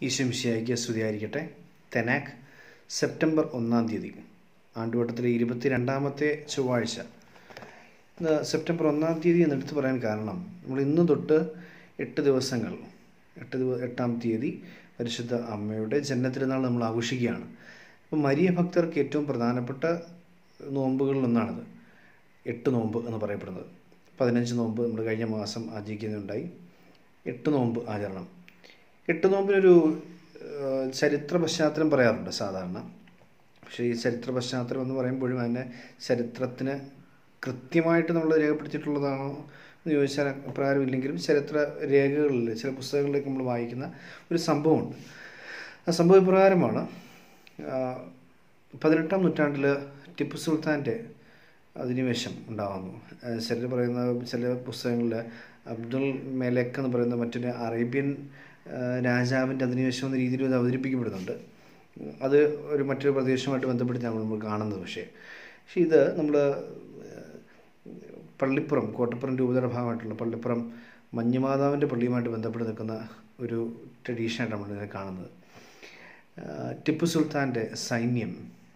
ഈശ്വംശിയായിക്ക് സ്തുതിയായിരിക്കട്ടെ തെനാക്ക് സെപ്റ്റംബർ ഒന്നാം തീയതി ആണ്ടുവട്ടത്തിലെ ഇരുപത്തി രണ്ടാമത്തെ ചൊവ്വാഴ്ച ഇന്ന് സെപ്റ്റംബർ ഒന്നാം തീയതി എന്ന് എടുത്തു പറയാൻ കാരണം നമ്മൾ ഇന്ന് തൊട്ട് എട്ട് ദിവസങ്ങൾ എട്ട് ദിവ എട്ടാം തീയതി പരിശുദ്ധ അമ്മയുടെ ജന്മത്തിരുന്നാൾ നമ്മൾ ആഘോഷിക്കുകയാണ് അപ്പോൾ മരിയ ഭക്തർക്ക് ഏറ്റവും പ്രധാനപ്പെട്ട നോമ്പുകളിൽ ഒന്നാണിത് എട്ട് നോമ്പ് എന്ന് പറയപ്പെടുന്നത് പതിനഞ്ച് നോമ്പ് നമ്മൾ കഴിഞ്ഞ മാസം ആചരിക്കുന്നുണ്ടായി എട്ട് നോമ്പ് ആചരണം എട്ട് നോമ്പിനൊരു ഏഹ്, ചരിത്ര പശ്ചാത്തലം പറയാറുണ്ട് സാധാരണ പക്ഷേ ഈ ചരിത്ര പശ്ചാത്തലം എന്ന് പറയുമ്പോഴും അതിനെ ചരിത്രത്തിന് കൃത്യമായിട്ട് നമ്മൾ രേഖപ്പെടുത്തിയിട്ടുള്ളതാണോ എന്ന് ചോദിച്ചാൽ അപ്രകാരം ഇല്ലെങ്കിലും ചരിത്ര രേഖകളിൽ ചില പുസ്തകങ്ങളിലേക്ക് നമ്മൾ വായിക്കുന്ന ഒരു സംഭവമുണ്ട് ആ സംഭവ ഇപ്രകാരമാണ് ആ, പതിനെട്ടാം നൂറ്റാണ്ടിൽ ടിപ്പു സുൽത്താൻ്റെ അധിനിവേശം ഉണ്ടാകുന്നു ആ, ചിലർ പറയുന്ന ചില പുസ്തകങ്ങളിൽ അബ്ദുൾ മെലക്ക് എന്ന് പറയുന്ന മറ്റൊരു അറേബ്യൻ ആ, രാജാവിൻ്റെ അധിനിവേശം എന്ന രീതിയിൽ ഇത് അവതരിപ്പിക്കപ്പെടുന്നുണ്ട് അത് ഒരു മറ്റൊരു പ്രദേശവുമായിട്ട് ബന്ധപ്പെടുത്തിയാണ് നമ്മൾ കാണുന്നത് പക്ഷേ പക്ഷേ ഇത് നമ്മൾ പള്ളിപ്പുറം കോട്ടപ്പുറം രൂപതയുടെ ഭാഗമായിട്ടുള്ള പള്ളിപ്പുറം മഞ്ഞുമാതാവിൻ്റെ പള്ളിയുമായിട്ട് ബന്ധപ്പെട്ട് നിൽക്കുന്ന ഒരു ട്രഡീഷനായിട്ടാണ് നമ്മൾ ഇതിനെ കാണുന്നത് ആ, ടിപ്പു സുൽത്താൻ്റെ സൈന്യം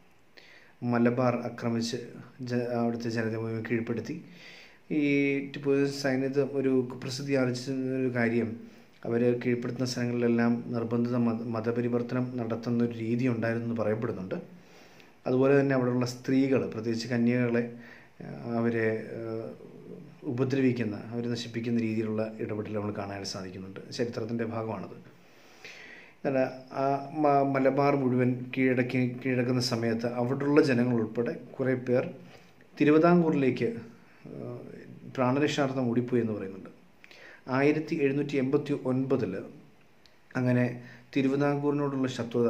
മലബാർ ആക്രമിച്ച് ജ അവിടുത്തെ ജനത മുഴുവൻ കീഴ്പ്പെടുത്തി ഈ ടിപ്പു സൈന്യത്തെ ഒരു പ്രസിദ്ധി ആർജിച്ച ഒരു കാര്യം അവർ കീഴ്പ്പെടുത്തുന്ന സ്ഥലങ്ങളിലെല്ലാം നിർബന്ധിത മത മതപരിവർത്തനം നടത്തുന്ന ഒരു രീതി ഉണ്ടായിരുന്നു എന്ന് പറയപ്പെടുന്നുണ്ട് അതുപോലെ തന്നെ അവിടെയുള്ള സ്ത്രീകൾ പ്രത്യേകിച്ച് കന്യകളെ ആ, അവരെ ആ, ഉപദ്രവിക്കുന്ന അവരെ നശിപ്പിക്കുന്ന രീതിയിലുള്ള ഇടപെടൽ നമ്മൾ കാണാൻ സാധിക്കുന്നുണ്ട് ചരിത്രത്തിൻ്റെ ഭാഗമാണത് എന്നാൽ ആ മ- മലബാർ മുഴുവൻ കീഴടക്കി കീഴടക്കുന്ന സമയത്ത് അവിടെയുള്ള ജനങ്ങൾ ഉൾപ്പെടെ കുറേ പേർ തിരുവിതാംകൂറിലേക്ക് ആ, പ്രാണരക്ഷാർത്ഥം ഓടിപ്പോയി എന്ന് പറയുന്നുണ്ട് ആയിരത്തി എഴുന്നൂറ്റി എൺപത്തി ഒൻപതിൽ അങ്ങനെ തിരുവിതാംകൂറിനോടുള്ള ശത്രുത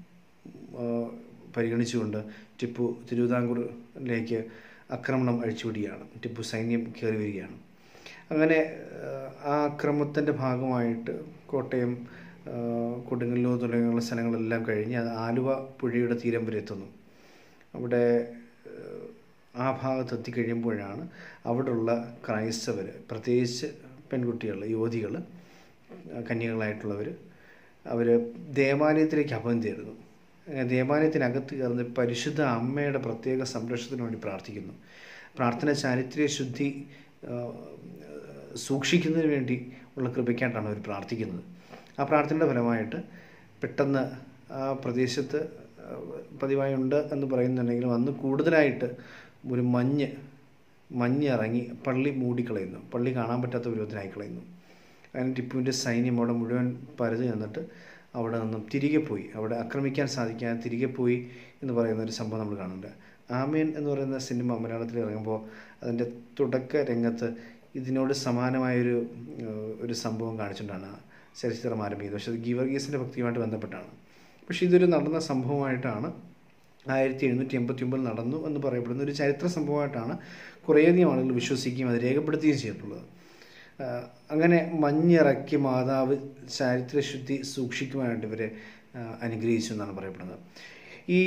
ആ, പരിഗണിച്ചുകൊണ്ട് ടിപ്പു തിരുവിതാംകൂറിലേക്ക് ആക്രമണം അഴിച്ചുവിടുകയാണ് ടിപ്പു സൈന്യം കയറി വരികയാണ് അങ്ങനെ ആ, ആ ആക്രമണത്തിൻ്റെ ഭാഗമായിട്ട് കോട്ടയം ആ, കൊടുങ്ങല്ലൂർ തുടങ്ങിയുള്ള സ്ഥലങ്ങളെല്ലാം കഴിഞ്ഞ് അത് ആലുവ പുഴയുടെ തീരം വരെ എത്തുന്നു അവിടെ ഏഹ്, ആ ഭാഗത്ത് എത്തിക്കഴിയുമ്പോഴാണ് അവിടെയുള്ള ക്രൈസ്തവർ പ്രത്യേകിച്ച് പെൺകുട്ടികൾ യുവതികൾ കന്യകളായിട്ടുള്ളവർ അവർ ദേവാലയത്തിലേക്ക് അഭയം തേടുന്നു അങ്ങനെ ദേവാലയത്തിനകത്ത് കയറുന്ന പരിശുദ്ധ അമ്മയുടെ പ്രത്യേക സംരക്ഷണത്തിന് വേണ്ടി പ്രാർത്ഥിക്കുന്നു പ്രാർത്ഥന ചാരിത്ര്യ ശുദ്ധി ആ, സൂക്ഷിക്കുന്നതിന് വേണ്ടി ഉള്ള കൃപയ്ക്കായിട്ടാണ് അവർ പ്രാർത്ഥിക്കുന്നത് ആ പ്രാർത്ഥനയുടെ ഫലമായിട്ട് പെട്ടെന്ന് ആ പ്രദേശത്ത് ആ, പതിവായി ഉണ്ട് എന്ന് പറയുന്നുണ്ടെങ്കിലും അന്ന് കൂടുതലായിട്ട് ഒരു മഞ്ഞ് മഞ്ഞ് ഇറങ്ങി പള്ളി മൂടിക്കളയുന്നു പള്ളി കാണാൻ പറ്റാത്ത വിരോധനായി കളയുന്നു അങ്ങനെ ടിപ്പുവിൻ്റെ സൈന്യം അവിടെ മുഴുവൻ പരതി നിന്നിട്ട് അവിടെ നിന്നും തിരികെ പോയി അവിടെ ആക്രമിക്കാൻ സാധിക്കാതെ തിരികെ പോയി എന്ന് പറയുന്ന ഒരു സംഭവം നമ്മൾ കാണുന്നുണ്ട് ആമേൻ എന്ന് പറയുന്ന സിനിമ മലയാളത്തിൽ ഇറങ്ങുമ്പോൾ അതിൻ്റെ തുടക്ക രംഗത്ത് ഇതിനോട് സമാനമായൊരു ഏഹ്, ഒരു സംഭവം കാണിച്ചിട്ടാണ് ആ ചരിത്രം ആരംഭിക്കുന്നത് പക്ഷേ അത് ഗീവർഗീസിൻ്റെ ഭക്തിയുമായിട്ട് ബന്ധപ്പെട്ടാണ് പക്ഷേ ഇതൊരു നടന്ന സംഭവമായിട്ടാണ് ആയിരത്തി എഴുന്നൂറ്റി എൺപത്തി ഒമ്പതിൽ നടന്നു എന്ന് പറയപ്പെടുന്ന ഒരു ചരിത്ര സംഭവമായിട്ടാണ് കുറേയധികം ആളുകൾ വിശ്വസിക്കുകയും അത് രേഖപ്പെടുത്തുകയും ചെയ്തിട്ടുള്ളത് ആ, അങ്ങനെ മഞ്ഞിറക്കി മാതാവ് ചാരിത്രശുദ്ധി സൂക്ഷിക്കുവാനായിട്ട് ഇവരെ ആ, അനുഗ്രഹിച്ചു എന്നാണ് പറയപ്പെടുന്നത് ഈ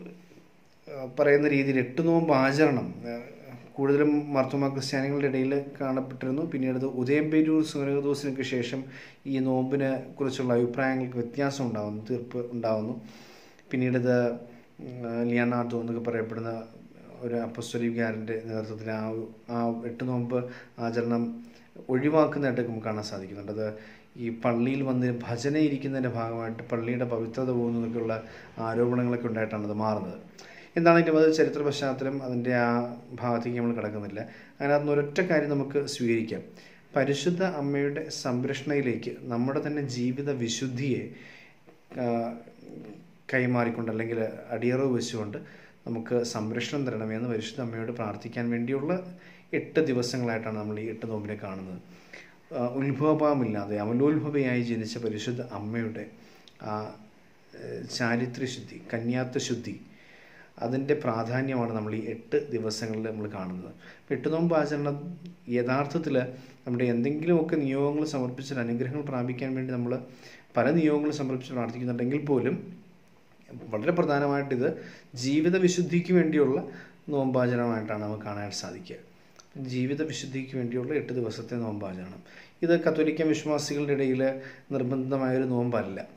ആ, പറയുന്ന രീതിയിൽ എട്ട് നോമ്പ് ആചരണം ആ, കൂടുതലും മർത്തുമ ക്രിസ്ത്യാനികളുടെ ഇടയിൽ കാണപ്പെട്ടിരുന്നു പിന്നീട് അത് ഉദയംപേരൂർ സുനകദോസിനൊക്കെ ശേഷം ഈ നോമ്പിനെ കുറിച്ചുള്ള അഭിപ്രായങ്ങൾക്ക് വ്യത്യാസം ഉണ്ടാകുന്നു തീർപ്പ് ഉണ്ടാകുന്നു പിന്നീട് ഇത് ലിയനാർഡോ എന്നൊക്കെ പറയപ്പെടുന്ന ഒരു അപ്പസ്വലികാരൻ്റെ നേതൃത്വത്തിൽ ആ ഒരു- ആ എട്ട് നോമ്പ് ആചരണം ഒഴിവാക്കുന്നതായിട്ട് നമുക്ക് കാണാൻ സാധിക്കുന്നുണ്ട് അത് ഈ പള്ളിയിൽ വന്ന് ഭജന ഇരിക്കുന്നതിൻ്റെ ഭാഗമായിട്ട് പള്ളിയുടെ പവിത്രത പോകുന്നതൊക്കെയുള്ള ആരോപണങ്ങളൊക്കെ ഉണ്ടായിട്ടാണ് അത് മാറുന്നത് എന്താണെങ്കിലും അത് ചരിത്ര പശ്ചാത്തലം അതിൻ്റെ ആ ഭാഗത്തേക്ക് നമ്മൾ കിടക്കുന്നില്ല അതിനകത്ത് ഒരൊറ്റ കാര്യം നമുക്ക് സ്വീകരിക്കാം പരിശുദ്ധ അമ്മയുടെ സംരക്ഷണയിലേക്ക് നമ്മുടെ തന്നെ ജീവിത വിശുദ്ധിയെ ആ, കൈമാറിക്കൊണ്ട് അല്ലെങ്കിൽ അടിയറവ് വെച്ചുകൊണ്ട് നമുക്ക് സംരക്ഷണം തരണമെന്ന് പരിശുദ്ധ അമ്മയോട് പ്രാർത്ഥിക്കാൻ വേണ്ടിയുള്ള എട്ട് ദിവസങ്ങളായിട്ടാണ് നമ്മൾ ഈ എട്ട് നോമ്പിനെ കാണുന്നത് ആ, ഉത്ഭവഭാവമില്ലാതെ അമലോത്ഭവയായി ജനിച്ച പരിശുദ്ധ അമ്മയുടെ ആ ഏഹ്, ചാരിത്രശുദ്ധി കന്യാത്വശുദ്ധി അതിൻ്റെ പ്രാധാന്യമാണ് നമ്മൾ ഈ എട്ട് ദിവസങ്ങളിൽ നമ്മൾ കാണുന്നത് അപ്പോൾ എട്ട് നോമ്പ് ആചരണം യഥാർത്ഥത്തിൽ നമ്മുടെ എന്തെങ്കിലുമൊക്കെ നിയോഗങ്ങൾ സമർപ്പിച്ചാൽ അനുഗ്രഹങ്ങൾ പ്രാപിക്കാൻ വേണ്ടി നമ്മൾ പല നിയോഗങ്ങളും സമർപ്പിച്ച് പ്രാർത്ഥിക്കുന്നുണ്ടെങ്കിൽ പോലും വളരെ പ്രധാനമായിട്ട് ഇത് ജീവിത വിശുദ്ധിക്ക് വേണ്ടിയുള്ള നോമ്പാചരണമായിട്ടാണ് നമുക്ക് കാണാൻ സാധിക്കുക ജീവിത വിശുദ്ധിക്ക് വേണ്ടിയുള്ള എട്ട് ദിവസത്തെ നോമ്പാചരണം ഇത് കത്തോലിക്ക വിശ്വാസികളുടെ ഇടയിൽ നിർബന്ധമായൊരു നോമ്പല്ല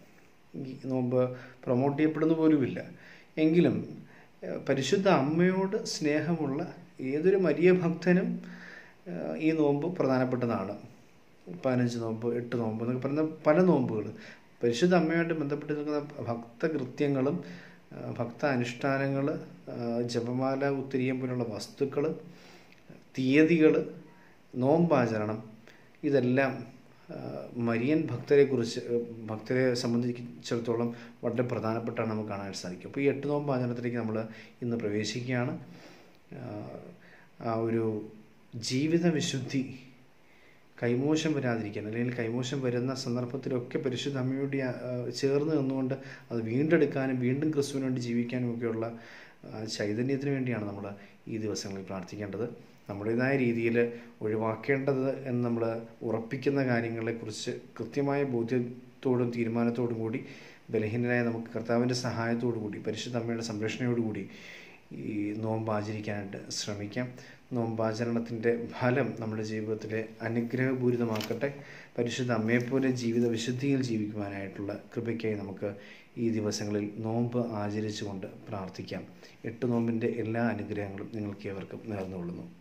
ഈ നോമ്പ് പ്രൊമോട്ട് ചെയ്യപ്പെടുന്ന പോലുമില്ല എങ്കിലും ഏഹ്, പരിശുദ്ധ അമ്മയോട് സ്നേഹമുള്ള ഏതൊരു മരിയ ഭക്തനും ഏഹ്, ഈ നോമ്പ് പ്രധാനപ്പെട്ടതാണ് പതിനഞ്ച് നോമ്പ് എട്ട് നോമ്പ് എന്നൊക്കെ പറയുന്ന പല നോമ്പുകൾ പരിശുദ്ധ അമ്മയുമായിട്ട് ബന്ധപ്പെട്ട് നിൽക്കുന്ന ഭക്തകൃത്യങ്ങളും ആ, ഭക്ത അനുഷ്ഠാനങ്ങൾ ജപമാല ഉത്തിരിയം പോലുള്ള വസ്തുക്കൾ തീയതികൾ നോമ്പാചരണം ഇതെല്ലാം ആ, മരിയൻ ഭക്തരെക്കുറിച്ച് ഭക്തരെ സംബന്ധിച്ചിടത്തോളം വളരെ പ്രധാനപ്പെട്ടാണ് നമുക്ക് കാണാൻ സാധിക്കും അപ്പോൾ ഈ എട്ട് നോമ്പ് ആചരണത്തിലേക്ക് നമ്മൾ ഇന്ന് പ്രവേശിക്കുകയാണ് ആ, ആ ഒരു ജീവിത വിശുദ്ധി കൈമോശം വരാതിരിക്കാൻ അല്ലെങ്കിൽ കൈമോശം വരുന്ന സന്ദർഭത്തിലൊക്കെ പരിശുദ്ധ അമ്മയോട് ആ, ചേർന്ന് നിന്നുകൊണ്ട് അത് വീണ്ടെടുക്കാനും വീണ്ടും ക്രിസ്തുവിന് വേണ്ടി ജീവിക്കാനും ഒക്കെയുള്ള ആ, ചൈതന്യത്തിന് വേണ്ടിയാണ് നമ്മൾ ഈ ദിവസങ്ങളിൽ പ്രാർത്ഥിക്കേണ്ടത് നമ്മുടേതായ രീതിയിൽ ഒഴിവാക്കേണ്ടത് എന്ന് നമ്മൾ ഉറപ്പിക്കുന്ന കാര്യങ്ങളെക്കുറിച്ച് കൃത്യമായ ബോധ്യത്തോടും തീരുമാനത്തോടും കൂടി ബലഹീനരായ നമുക്ക് കർത്താവിൻ്റെ സഹായത്തോടു കൂടി പരിശുദ്ധ അമ്മയുടെ സംരക്ഷണയോടുകൂടി ഈ നോമ്പ് ആചരിക്കാനായിട്ട് ശ്രമിക്കാം നോമ്പാചരണത്തിൻ്റെ ഫലം നമ്മുടെ ജീവിതത്തിലെ അനുഗ്രഹപൂരിതമാക്കട്ടെ പരിശുദ്ധ അമ്മയെപ്പോലെ ജീവിത വിശുദ്ധിയിൽ ജീവിക്കുവാനായിട്ടുള്ള കൃപയ്ക്കായി നമുക്ക് ഈ ദിവസങ്ങളിൽ നോമ്പ് ആചരിച്ചുകൊണ്ട് പ്രാർത്ഥിക്കാം എട്ട് നോമ്പിൻ്റെ എല്ലാ അനുഗ്രഹങ്ങളും നിങ്ങൾക്ക് ഏവർക്കും നേർന്നുകൊള്ളുന്നു